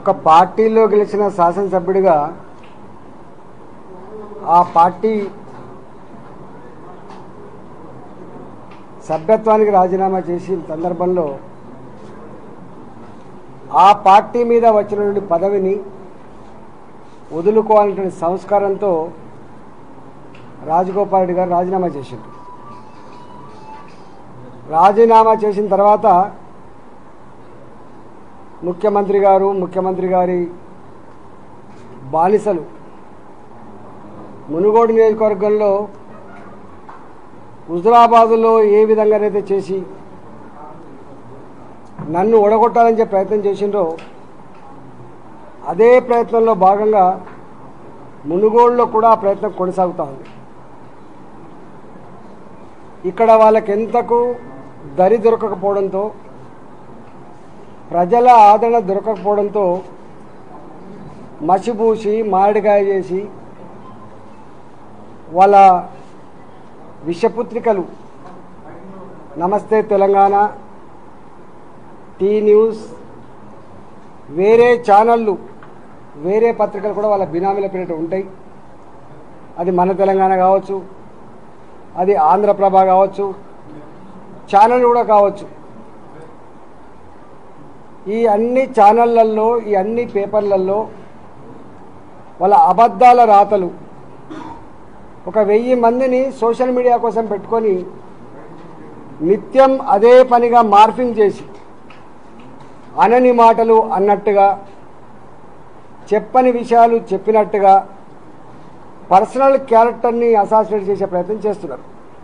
ఒక పార్టీలో గెలిచిన శాసనసభ్యుడిగా ఆ పార్టీ సభ్యత్వానికి రాజీనామా చేసిన సందర్భంలో ఆ పార్టీ మీద వచ్చినటువంటి పదవిని వదులుకోవాలనేటువంటి సంస్కారంతో రాజగోపాల్ రెడ్డి గారు రాజీనామా చేసిండు రాజీనామా చేసిన తర్వాత ముఖ్యమంత్రి గారు ముఖ్యమంత్రి గారి బానిసలు మునుగోడు నియోజకవర్గంలో హుజురాబాదులో ఏ విధంగానైతే చేసి నన్ను ఒడగొట్టాలని చెప్పి ప్రయత్నం చేసిండ్రో అదే ప్రయత్నంలో భాగంగా మునుగోడులో కూడా ఆ ప్రయత్నం కొనసాగుతూ ఉంది ఇక్కడ వాళ్ళకి ఎంతకు దరి దొరకకపోవడంతో ప్రజల ఆదరణ దొరకకపోవడంతో మసిబూసి మామిడికాయ చేసి వాళ్ళ విషపుత్రికలు నమస్తే తెలంగాణ టీ న్యూస్ వేరే ఛానళ్ళు వేరే పత్రికలు కూడా వాళ్ళ బినామీల పేరిట ఉంటాయి అది మన తెలంగాణ కావచ్చు అది ఆంధ్రప్రభ కావచ్చు ఛానల్ కూడా కావచ్చు ఈ అన్ని ఛానళ్లలో ఈ అన్ని పేపర్లలో వాళ్ళ అబద్ధాల రాతలు ఒక వెయ్యి మందిని సోషల్ మీడియా కోసం పెట్టుకొని నిత్యం అదే పనిగా మార్ఫింగ్ చేసి అనని మాటలు అన్నట్టుగా చెప్పని విషయాలు చెప్పినట్టుగా పర్సనల్ క్యారెక్టర్ని అసాసినేట్ చేసే ప్రయత్నం చేస్తున్నారు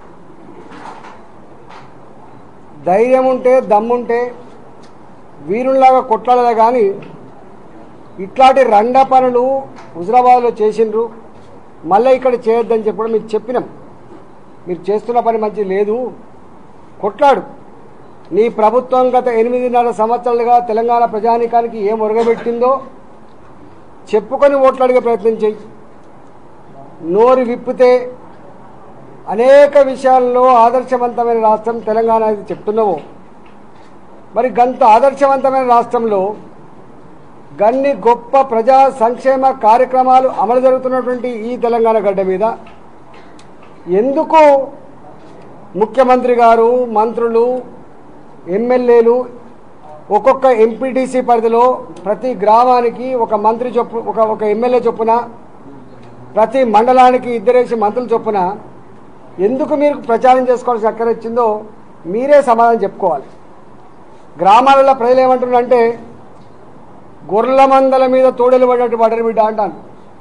ధైర్యం ఉంటే దమ్ముంటే వీరుల్లాగా కొట్లాడాలి కానీ ఇట్లాంటి రండ పనులు హుజరాబాద్లో చేసిండ్రు మళ్ళీ ఇక్కడ చేయొద్దని చెప్పి కూడా మీకు చెప్పినాం మీరు చేస్తున్న పని మంచి లేదు కొట్లాడు నీ ప్రభుత్వం గత ఎనిమిదిన్నర సంవత్సరాలుగా తెలంగాణ ప్రజానీకానికి ఏం ఒరగబెట్టిందో చెప్పుకొని ఓట్లు అడిగే ప్రయత్నం చేయి నోరు విప్పితే అనేక విషయాల్లో ఆదర్శవంతమైన రాష్ట్రం తెలంగాణ అని చెప్తున్నావు మరి గంత ఆదర్శవంతమైన రాష్ట్రంలో గన్ని గొప్ప ప్రజా సంక్షేమ కార్యక్రమాలు అమలు జరుగుతున్నటువంటి ఈ తెలంగాణ గడ్డ మీద ఎందుకు ముఖ్యమంత్రి గారు మంత్రులు ఎమ్మెల్యేలు ఒక్కొక్క ఎంపీటీసీ పరిధిలో ప్రతి గ్రామానికి ఒక మంత్రి చొప్పు ఒక ఒక ఎమ్మెల్యే చొప్పున ప్రతి మండలానికి ఇద్దరేసి మంత్రులు చొప్పున ఎందుకు మీరు ప్రచారం చేసుకోవాల్సిన అక్కర వచ్చిందో మీరే సమాధానం చెప్పుకోవాలి గ్రామాలలో ప్రజలు ఏమంటున్నారంటే గొర్రెల మందల మీద తోడలు పడినట్టు పడరు బిడ్డ అంటాను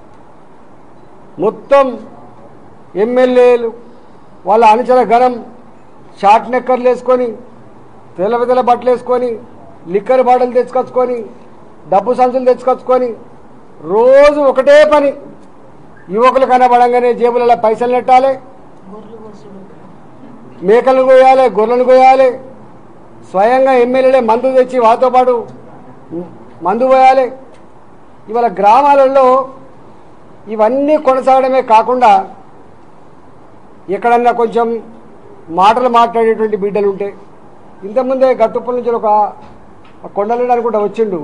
మొత్తం ఎమ్మెల్యేలు వాళ్ళ అనుచర గణం షార్ట్ నెక్కర్లు వేసుకొని తెల్ల తెల్ల బట్టలు వేసుకొని లిక్కర్ బాటలు తెచ్చుకొచ్చుకొని డబ్బు సంచులు తెచ్చుకొచ్చుకొని రోజు ఒకటే పని యువకులు కనబడంగానే జేబులలో పైసలు నెట్టాలి మేకలను కోయాలి గొర్రెలను కోయాలి స్వయంగా ఎమ్మెల్యేలే మందు తెచ్చి వాతో పాటు మందు పోయాలి ఇవాళ గ్రామాలలో ఇవన్నీ కొనసాగడమే కాకుండా ఎక్కడన్నా కొంచెం మాటలు మాట్లాడేటువంటి బిడ్డలు ఉంటే ఇంతకుముందే గట్టుప్పల నుంచి ఒక కొండలు అనుకుంటా వచ్చిండు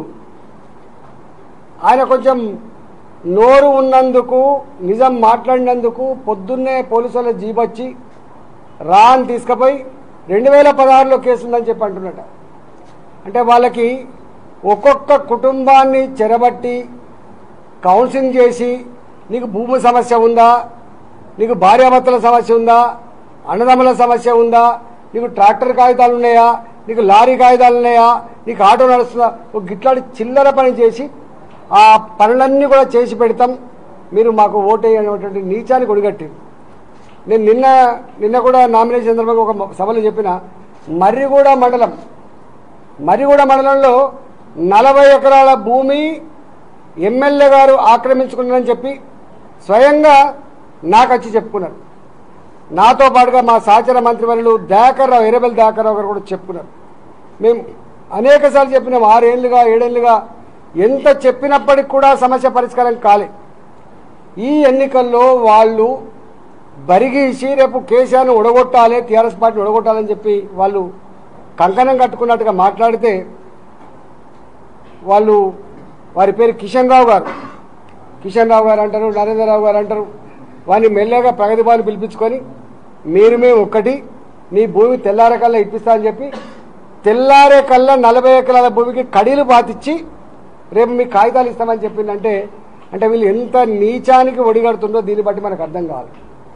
ఆయన కొంచెం నోరు ఉన్నందుకు నిజం మాట్లాడినందుకు పొద్దున్నే పోలీసు వాళ్ళ జీబొచ్చి రా అని తీసుకుపోయి రెండు వేల పదహారులో కేసు ఉందని చెప్పి అంటున్నట అంటే వాళ్ళకి ఒక్కొక్క కుటుంబాన్ని చెరబట్టి కౌన్సిలింగ్ చేసి నీకు భూమి సమస్య ఉందా నీకు భార్యాభర్తల సమస్య ఉందా అన్నదమ్ముల సమస్య ఉందా నీకు ట్రాక్టర్ కాగితాలు ఉన్నాయా నీకు లారీ కాగితాలు ఉన్నాయా నీకు ఆటో నడుస్తుందా ఒక గిట్లాంటి చిల్లర పని చేసి ఆ పనులన్నీ కూడా చేసి పెడతాం మీరు మాకు ఓటేయనేటువంటి నీచానికి ఒడిగట్టి నేను నిన్న నిన్న కూడా నామినేషన్ సందర్భంగా ఒక సభలో చెప్పిన మర్రిగూడ మండలం మర్రిగూడ మండలంలో నలభై ఎకరాల భూమి ఎమ్మెల్యే గారు ఆక్రమించుకున్నారని చెప్పి స్వయంగా నాకు వచ్చి చెప్పుకున్నారు నాతో పాటుగా మా సహచర మంత్రివర్యులు దయాకర్రావు ఎర్రబెల్లి దయాకర్రావు గారు కూడా చెప్పుకున్నారు మేము అనేక సార్లు చెప్పినాం ఆరేళ్లుగా ఏడేళ్లుగా ఎంత చెప్పినప్పటికి కూడా సమస్య పరిష్కారం కాలే ఈ ఎన్నికల్లో వాళ్ళు బరిగీసి రేపు కేసీఆర్ను ఉడగొట్టాలి టీఆర్ఎస్ పార్టీని ఉడగొట్టాలని చెప్పి వాళ్ళు కంకణం కట్టుకున్నట్టుగా మాట్లాడితే వాళ్ళు వారి పేరు కిషన్ రావు గారు కిషన్ రావు గారు అంటారు నరేంద్రరావు గారు అంటారు వారిని మెల్లగా ప్రగతి భవన్ పిలిపించుకొని మీరు మేము ఒక్కటి నీ భూమి తెల్లారే కల్లా ఇప్పిస్తా అని చెప్పి తెల్లారే కల్లా నలభై ఎకరాల భూమికి కడీలు పాతిచ్చి రేపు మీకు కాగితాలు ఇస్తామని చెప్పిందంటే అంటే వీళ్ళు ఎంత నీచానికి ఒడిగడుతుందో దీన్ని బట్టి మనకు అర్థం కావాలి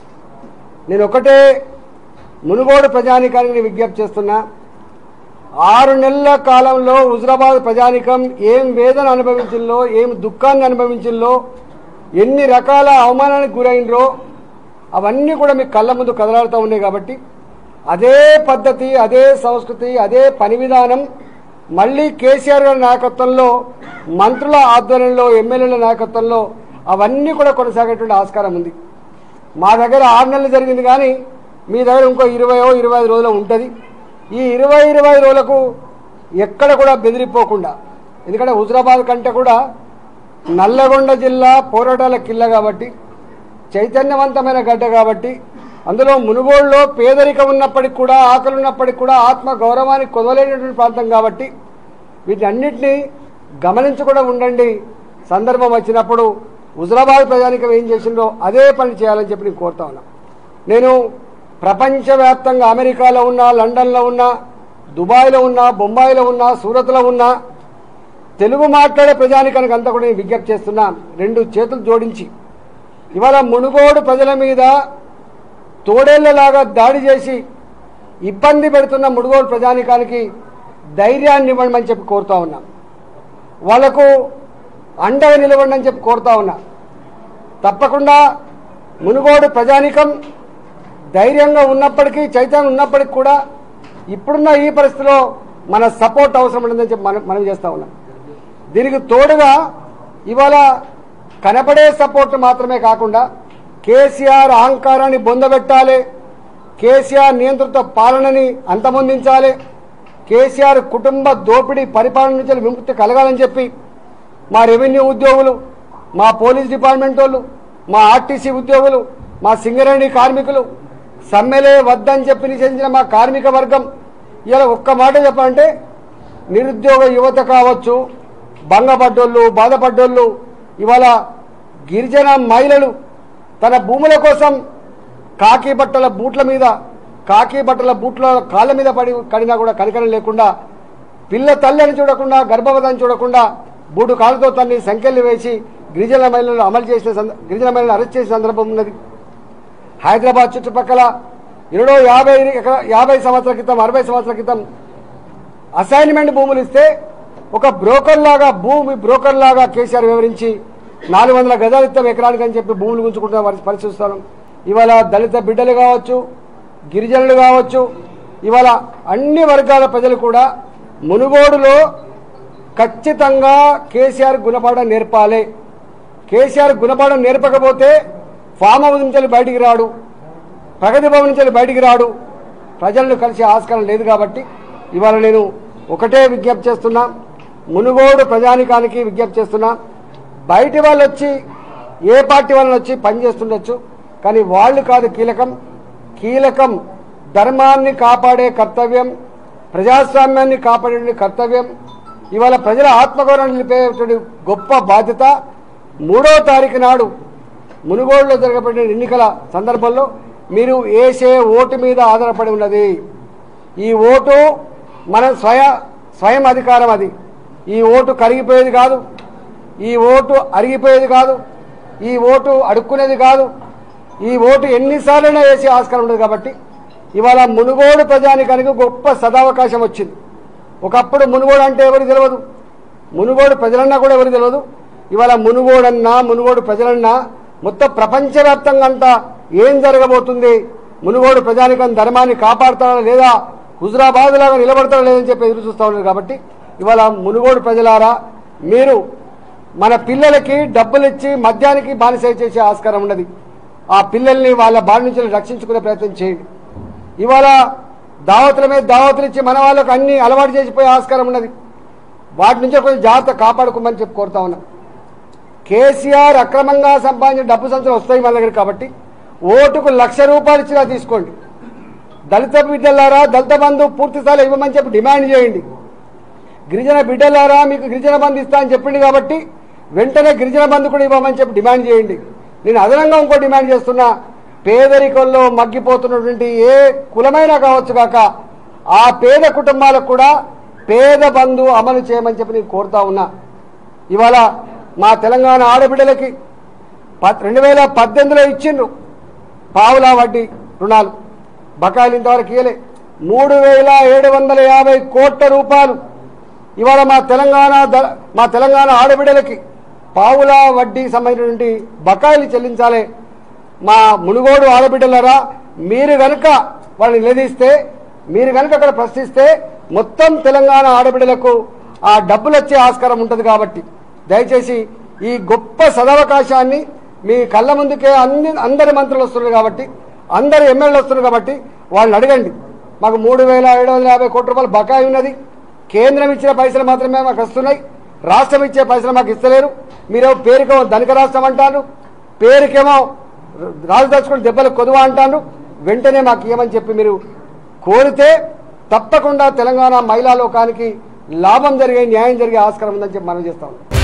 నేను ఒకటే మునుగోడు ప్రజానికానికి నేను విజ్ఞప్తి చేస్తున్నా ఆరు నెలల కాలంలో హుజరాబాద్ ప్రజానికం ఏం వేదన అనుభవించిందో ఏం దుఃఖాన్ని అనుభవించిందో ఎన్ని రకాల అవమానానికి గురైనరో అవన్నీ కూడా మీ కళ్ళ ముందు కదలాడుతూ ఉన్నాయి కాబట్టి అదే పద్ధతి అదే సంస్కృతి అదే పని విధానం మళ్ళీ కేసీఆర్ గారి నాయకత్వంలో మంత్రుల ఆధ్వర్యంలో ఎమ్మెల్యేల నాయకత్వంలో అవన్నీ కూడా కొనసాగేటువంటి ఆస్కారం ఉంది మా దగ్గర ఆరు నెలలు జరిగింది కానీ మీ దగ్గర ఇంకో ఇరవయో ఇరవై ఐదు రోజులు ఉంటుంది ఈ ఇరవై ఇరవై ఐదు రోజులకు ఎక్కడ కూడా బెదిరిపోకుండా ఎందుకంటే హుజరాబాద్ కంటే కూడా నల్లగొండ జిల్లా పోరాటాల కిల్ల కాబట్టి చైతన్యవంతమైన గడ్డ కాబట్టి అందులో మునుగోడులో పేదరికం ఉన్నప్పటికి కూడా ఆకలి ఉన్నప్పటికి కూడా ఆత్మ గౌరవానికి కొదవలేనటువంటి ప్రాంతం కాబట్టి వీటన్నిటినీ గమనించకుండా ఉండండి సందర్భం వచ్చినప్పుడు హుజరాబాద్ ప్రజానికం ఏం చేసిందో అదే పని చేయాలని చెప్పి నేను కోరుతా ఉన్నా నేను ప్రపంచవ్యాప్తంగా అమెరికాలో ఉన్నా లండన్లో ఉన్నా దుబాయ్లో ఉన్నా బొంబాయిలో ఉన్నా సూరత్లో ఉన్నా తెలుగు మాట్లాడే ప్రజానికానికి అంతా కూడా నేను విజ్ఞప్తి చేస్తున్నా రెండు చేతులు జోడించి ఇవాళ మునుగోడు ప్రజల మీద తోడేళ్లలాగా దాడి చేసి ఇబ్బంది పెడుతున్న మునుగోడు ప్రజానికానికి ధైర్యాన్ని ఇవ్వమని చెప్పి కోరుతా ఉన్నా వాళ్లకు అండగా నిలవండి అని చెప్పి కోరుతా ఉన్నా తప్పకుండా మునుగోడు ప్రజానికం ధైర్యంగా ఉన్నప్పటికీ చైతన్యం ఉన్నప్పటికీ కూడా ఇప్పుడున్న ఈ పరిస్థితిలో మన సపోర్ట్ అవసరం ఉంటుందని చెప్పి మనం మనం చేస్తా ఉన్నాం దీనికి తోడుగా ఇవాళ కనపడే సపోర్ట్ మాత్రమే కాకుండా కేసీఆర్ అహంకారాన్ని బొందబెట్టాలి కేసీఆర్ నియంత్రిత పాలనని అంతమొందించాలి కేసీఆర్ కుటుంబ దోపిడీ పరిపాలన నుంచి విముక్తి కలగాలని చెప్పి మా రెవెన్యూ ఉద్యోగులు మా పోలీస్ డిపార్ట్మెంట్ వాళ్ళు మా ఆర్టీసీ ఉద్యోగులు మా సింగరేణి కార్మికులు సమ్మెలే వద్దని చెప్పి నిషేధించిన మా కార్మిక వర్గం ఇలా ఒక్క మాట చెప్పాలంటే నిరుద్యోగ యువత కావచ్చు భంగపడ్డోళ్ళు బాధపడ్డోళ్ళు ఇవాళ గిరిజన మహిళలు తన భూముల కోసం కాకి బట్టల బూట్ల మీద కాకి బట్టల బూట్ల కాళ్ళ మీద పడి కడినా కూడా కనికరం లేకుండా పిల్ల తల్లిని చూడకుండా గర్భవతిని చూడకుండా బూటు కాళ్ళతో తన్ని సంఖ్యలు వేసి గిరిజన మహిళలు అమలు చేసిన సంద- గిరిజన మహిళలు అరెస్ట్ చేసిన సందర్భం ఉన్నది హైదరాబాద్ చుట్టుపక్కల ఎన్నడో యాభై ఎకరా- యాభై సంవత్సరాల క్రితం అరవై సంవత్సరాల క్రితం అసైన్మెంట్ భూములు ఇస్తే ఒక బ్రోకర్ లాగా భూమి బ్రోకర్ లాగా కేసీఆర్ వివరించి నాలుగు వందల గజాలు ఇస్తాం ఎకరానికి అని చెప్పి భూములు గుంజుకుంటున్న వారి పరిశీలిస్తాను ఇవాళ దళిత బిడ్డలు కావచ్చు గిరిజనులు కావచ్చు ఇవాళ అన్ని వర్గాల ప్రజలు కూడా మునుగోడులో ఖచ్చితంగా కేసీఆర్ గుణపాఠం నేర్పాలి కేసీఆర్ గుణపాఠం నేర్పకపోతే ఫామ్ హౌస్ నుంచి వెళ్ళి బయటికి రాడు ప్రగతి భవన్ నుంచి వెళ్ళి బయటికి రాడు ప్రజలను కలిసే ఆస్కారం లేదు కాబట్టి ఇవాళ నేను ఒకటే విజ్ఞప్తి చేస్తున్నా మునుగోడు ప్రజానికానికి విజ్ఞప్తి చేస్తున్నా బయటి వాళ్ళు వచ్చి ఏ పార్టీ వాళ్ళని వచ్చి పనిచేస్తుండొచ్చు కానీ వాళ్ళు కాదు కీలకం కీలకం ధర్మాన్ని కాపాడే కర్తవ్యం ప్రజాస్వామ్యాన్ని కాపాడే కర్తవ్యం ఇవాళ ప్రజల ఆత్మగౌరవం నిలిపేటువంటి గొప్ప బాధ్యత మూడో తారీఖు నాడు మునుగోడులో జరగబడిన ఎన్నికల సందర్భంలో మీరు వేసే ఓటు మీద ఆధారపడి ఉన్నది ఈ ఓటు మన స్వయ స్వయం అధికారం అది ఈ ఓటు కరిగిపోయేది కాదు ఈ ఓటు అరిగిపోయేది కాదు ఈ ఓటు అడుక్కునేది కాదు ఈ ఓటు ఎన్నిసార్లైనా వేసే ఆస్కారం ఉండదు కాబట్టి ఇవాళ మునుగోడు ప్రజానికానికి గొప్ప సదావకాశం వచ్చింది ఒకప్పుడు మునుగోడు అంటే ఎవరికి తెలియదు మునుగోడు ప్రజలన్నా కూడా ఎవరికి తెలియదు ఇవాళ మునుగోడన్నా మునుగోడు ప్రజలన్నా మొత్తం ప్రపంచవ్యాప్తంగా అంతా ఏం జరగబోతుంది మునుగోడు ప్రజానికం ధర్మాన్ని కాపాడుతారా లేదా హుజరాబాద్ లాగా నిలబడతారా లేదని చెప్పి ఎదురు చూస్తా ఉన్నారు కాబట్టి ఇవాళ మునుగోడు ప్రజలారా మీరు మన పిల్లలకి డబ్బులు ఇచ్చి మద్యానికి బానిస చేసే ఆస్కారం ఉన్నది ఆ పిల్లల్ని వాళ్ళ బారి నుంచి రక్షించుకునే ప్రయత్నం చేయండి ఇవాళ దావతుల మీద దావతులు ఇచ్చి మన వాళ్ళకు అన్ని అలవాటు చేసిపోయే ఆస్కారం ఉన్నది వాటి నుంచి కొంచెం జాగ్రత్త కాపాడుకోమని చెప్పి కోరుతా ఉన్నాం కేసీఆర్ అక్రమంగా సంపాదించిన డబ్బు సంచులు వస్తాయి మన దగ్గర కాబట్టి ఓటుకు లక్ష రూపాయలు ఇచ్చినా తీసుకోండి దళిత బిడ్డలారా దళిత బంధు పూర్తి స్థాయిలో ఇవ్వమని చెప్పి డిమాండ్ చేయండి గిరిజన బిడ్డలారా మీకు గిరిజన బంధు ఇస్తా అని చెప్పింది కాబట్టి వెంటనే గిరిజన బంధు కూడా ఇవ్వమని చెప్పి డిమాండ్ చేయండి నేను అదనంగా ఇంకో డిమాండ్ చేస్తున్నా పేదరికంలో మగ్గిపోతున్నటువంటి ఏ కులమైనా కావచ్చు కాక ఆ పేద కుటుంబాలకు కూడా పేద బంధు అమలు చేయమని చెప్పి నేను కోరుతా ఉన్నా ఇవాళ మా తెలంగాణ ఆడబిడ్డలకి ప- రెండు వేల పద్దెనిమిదిలో ఇచ్చిండ్రు పావులా వడ్డీ రుణాలు బకాయిలు ఇంతవరకు ఇయ్యలే మూడు వేల ఏడు వందల యాభై కోట్ల రూపాయలు ఇవాళ మా తెలంగాణ ద- మా తెలంగాణ ఆడబిడ్డలకి పావులా వడ్డీ సంబంధించినటువంటి బకాయిలు చెల్లించాలి మా మునుగోడు ఆడబిడ్డలరా మీరు గనుక వాళ్ళని నిలదీస్తే మీరు కనుక అక్కడ ప్రశ్నిస్తే మొత్తం తెలంగాణ ఆడబిడ్డలకు ఆ డబ్బులు వచ్చే ఆస్కారం ఉంటుంది కాబట్టి దయచేసి ఈ గొప్ప సదవకాశాన్ని మీ కళ్ళ ముందుకే అన్ని అందరి మంత్రులు వస్తున్నారు కాబట్టి అందరు ఎమ్మెల్యేలు వస్తున్నారు కాబట్టి వాళ్ళని అడగండి మాకు మూడు వేల ఏడు వందల యాభై కోట్ల రూపాయలు బకాయి ఉన్నది కేంద్రం ఇచ్చిన పైసలు మాత్రమే మాకు వస్తున్నాయి రాష్ట్రం ఇచ్చే పైసలు మాకు ఇస్తలేరు మీరేమో పేరుకేమో ధనిక రాష్ట్రం అంటారు పేరుకేమో రాజు దచ్చుకుని దెబ్బలు కొదువ అంటారు వెంటనే మాకు ఇవ్వమని చెప్పి మీరు కోరితే తప్పకుండా తెలంగాణ మహిళా లోకానికి లాభం జరిగే న్యాయం జరిగే ఆస్కారం ఉందని చెప్పి మనం చేస్తాం